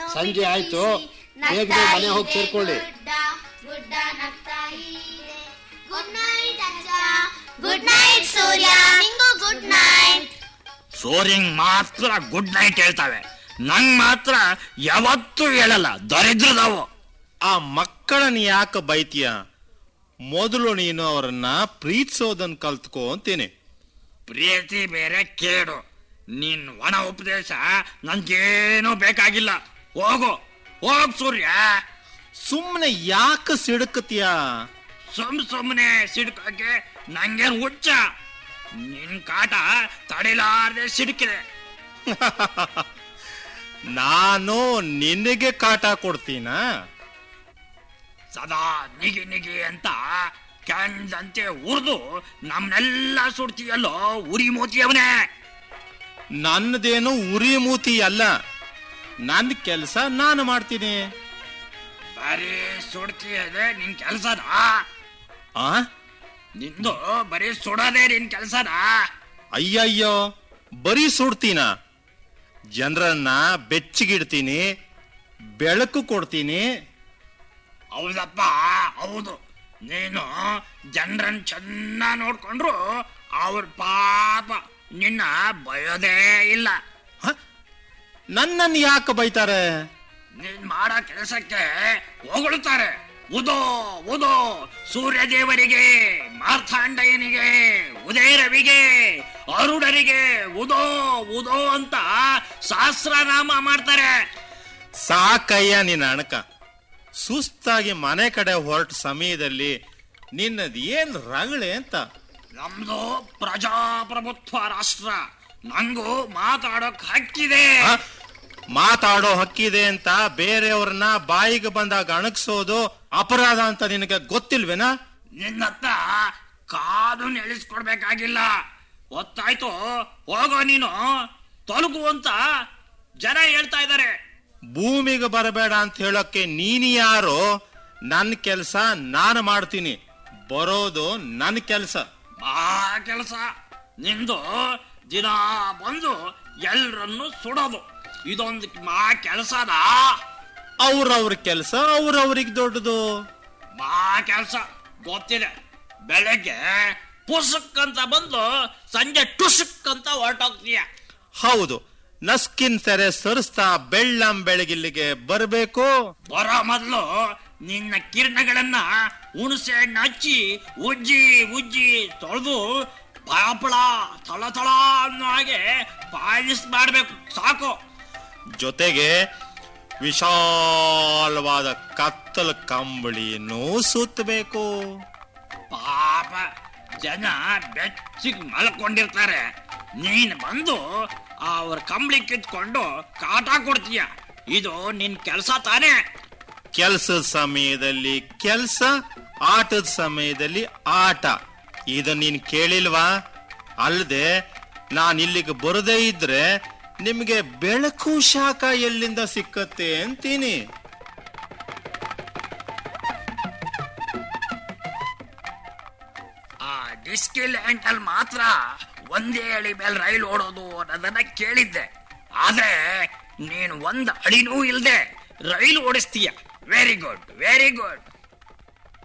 ಸಂಜೆ ಆಯ್ತು ಬೇಗನೆ ಮನೆ ಹೋಗಿ ಸೇರ್ಕೊಳ್ಳಿ ಗುಡ್ಡ ನಗ್ತಾ ಇದೆ ಗುಡ್ ನೈಟ್ ಅಜ್ಜ ಗುಡ್ ನೈಟ್ ಸೂರ್ಯ ನಿಂಗೂ ಗುಡ್ ನೈಟ್ ಸೋರಿಂಗ್ ಮಾತ್ರ ಗುಡ್ ನೈಟ್ ಹೇಳ್ತಾವೆ ನಂಗ್ ಮಾತ್ರ ಯಾವತ್ತೂ ಹೇಳಲ್ಲ ದರಿದ್ರದವು ಆ ಮಕ್ಕಳನ್ನ ಯಾಕೆ ಬೈತೀಯ ಮೊದಲು ನೀನು ಅವರನ್ನ ಪ್ರೀತಿಸೋದನ್ನ ಕಲ್ತ್ಕೋ ಅಂತೀನಿ ಪ್ರೀತಿ ಬೇರೆ ಕೇಡು ನಿನ್ ಒಣ ಉಪದೇಶ ನನ್ಗೇನೂ ಬೇಕಾಗಿಲ್ಲ ಹೋಗು ಹೋಗ್ ಸೂರ್ಯ ಸುಮ್ಮನೆ ಯಾಕೆ ಸಿಡುಕತ್ತೀಯ ಸುಮ್ ಸುಮ್ನೆ ಸಿಡ್ಕಕ್ಕೆ ನಂಗೇನ್ ಹುಚ್ಚ ನಿನ್ ಕಾಟ ತಡಿಲಾರ್ದೆ ಸಿಡುಕಿದೆ ನಾನು ನಿನಗೆ ಕಾಟ ಕೊಡ್ತೀನ ಸದಾ ನಿಗಿ ನಿಗಿ ಅಂತ ಕೆಂಡಂತೆ ಉರ್ದು ನಮ್ನೆಲ್ಲ ಸುಡ್ತೀಯಲ್ಲೋ ಉರಿ ಮೋತಿಯವನೇ ನನ್ನದೇನು ಉರಿ ಮೂತಿ ಅಲ್ಲ ನನ್ನ ಕೆಲಸ ನಾನು ಮಾಡ್ತೀನಿ ಬರೀ ಸುಡ್ತೀಯದೆ ನಿನ್ ಕೆಲ್ಸದ ಆ ನಿಂದು ಬರೀ ಸುಡೋದೇ ನಿನ್ ಕೆಲ್ಸದ ಅಯ್ಯಯ್ಯೋ ಬರೀ ಸುಡ್ತೀನ ಜನರನ್ನ ಬೆಚ್ಚಗಿಡ್ತೀನಿ ಬೆಳಕು ಕೊಡ್ತೀನಿ ಹೌದಪ್ಪ ಹೌದು ನೀನು ಜನರನ್ನ ಚೆನ್ನಾಗಿ ನೋಡ್ಕೊಂಡ್ರು ಅವ್ರ ಪಾಪ ನಿನ್ನ ಬಯೋದೇ ಇಲ್ಲ ನನ್ನನ್ನು ಯಾಕೆ ಬೈತಾರೆ ನೀನ್ ಮಾಡೋ ಕೆಲಸಕ್ಕೆ ಹೊಗಳುತ್ತಾರೆ ಉದೋ ಉದೋ ಸೂರ್ಯದೇವರಿಗೆ ಮಾರ್ಥಾಂಡಯ್ಯನಿಗೆ ಉದಯರವಿಗೆ ಅರುಣರಿಗೆ ಉದೋ ಉದೋ ಅಂತ ಸಹಸ್ರನಾಮ ಮಾಡ್ತಾರೆ ಸಾಕಯ್ಯ ನಿನ್ನ ಅಣಕ ಸುಸ್ತಾಗಿ ಮನೆ ಕಡೆ ಹೊರಟ ಸಮಯದಲ್ಲಿ ನಿನ್ನದು ಏನ್ ರಗಳೆ ಅಂತ ನಮ್ದು ಪ್ರಜಾಪ್ರಭುತ್ವ ರಾಷ್ಟ್ರ ನಂಗೂ ಮಾತಾಡೋಕ್ ಹಕ್ಕಿದೆ ಆ? ಮಾತಾಡೋ ಹಕ್ಕಿದೆ ಅಂತ ಬೇರೆಯವ್ರನ್ನ ಬಾಯಿಗೆ ಬಂದಾಗ ಅಣಗ್ಸೋದು ಅಪರಾಧ ಅಂತ ನಿನಗೆ ಗೊತ್ತಿಲ್ವೇನಾ ನಿನ್ನತ್ತ ಕಾನೂನು ಎಳಿಸ್ಕೊಡ್ಬೇಕಾಗಿಲ್ಲ ಗೊತ್ತಾಯ್ತು ಹೋಗೋ ನೀನು ತೊಲಗು ಅಂತ ಜನ ಹೇಳ್ತಾ ಇದ್ದಾರೆ ಭೂಮಿಗೆ ಬರಬೇಡ ಅಂತ ಹೇಳೋಕೆ ನೀನು ಯಾರೋ ನನ್ನ ಕೆಲಸ ನಾನು ಮಾಡ್ತೀನಿ ಬರೋದು ನನ್ನ ಕೆಲಸ ಬಾ ಕೆಲಸ ನಿಂದು ದಿನ ಬಂದು ಎಲ್ರನ್ನು ಸುಡೋದು ಇದೊಂದು ಮಾ ಕೆಲಸದ ಅವ್ರವ್ರ ಕೆಲಸ ಅವ್ರವ್ರಿಗೆ ದೊಡ್ಡದು ಬಾ ಕೆಲಸ ಗೊತ್ತಿದೆ ಬೆಳಗ್ಗೆ ಪುಸುಕ್ ಅಂತ ಬಂದು ಸಂಜೆ ಟುಸುಕ್ ಅಂತ ಹೊರಟೋಗ್ತೀಯ ಹೌದು ನಸ್ಕಿನ್ ಸೆರೆ ಸರಿಸ್ತಾ ಬೆಳ್ಳಂ ಬೆಳಗಿಲ್ಲಿಗೆ ಬರಬೇಕು ಬರೋ ಮೊದಲು ನಿನ್ನ ಕಿರಣಗಳನ್ನ ಹುಣಸೆ ಹಣ್ಣು ಹಚ್ಚಿ ಉಜ್ಜಿ ಉಜ್ಜಿ ತೊಳೆದು ಪಾಪಳ ತಳ ತಳ ಅನ್ನೋ ಹಾಗೆ ಪಾಲಿಸ್ ಮಾಡ್ಬೇಕು ಸಾಕು ಜೊತೆಗೆ ವಿಶಾಲವಾದ ಕತ್ತಲ ಕಂಬಳಿಯನ್ನು ಸುತ್ತಬೇಕು ಪಾಪ ಜನ ಬೆಚ್ಚಿಗೆ ಮಲ್ಕೊಂಡಿರ್ತಾರೆ ನೀನ್ ಬಂದು ಅವ್ರ ಕಂಬಳಿ ಕಿತ್ಕೊಂಡು ಕಾಟ ಕೊಡ್ತೀಯ ಇದು ನಿನ್ ಕೆಲಸ ತಾನೇ ಕೆಲಸದ ಸಮಯದಲ್ಲಿ ಕೆಲಸ ಆಟದ ಸಮಯದಲ್ಲಿ ಆಟ ಇದು ನೀನ್ ಕೇಳಿಲ್ವಾ ಅಲ್ಲದೆ ನಾನು ಇಲ್ಲಿಗೆ ಬರದೇ ಇದ್ರೆ ನಿಮಗೆ ಬೆಳಕು ಶಾಖ ಎಲ್ಲಿಂದ ಸಿಕ್ಕತ್ತೆ ಅಂತೀನಿ ಆ ಡಿಸ್ಕಿಲ್ ಎಂಟಲ್ ಮಾತ್ರ ಒಂದೇ ಅಡಿ ಮೇಲೆ ರೈಲು ಓಡೋದು ಅನ್ನೋದನ್ನ ಕೇಳಿದ್ದೆ ಆದ್ರೆ ನೀನು ಒಂದ್ ಅಡಿನೂ ಇಲ್ದೆ ರೈಲು ಓಡಿಸ್ತೀಯ ವೆರಿ ಗುಡ್ ವೆರಿ ಗುಡ್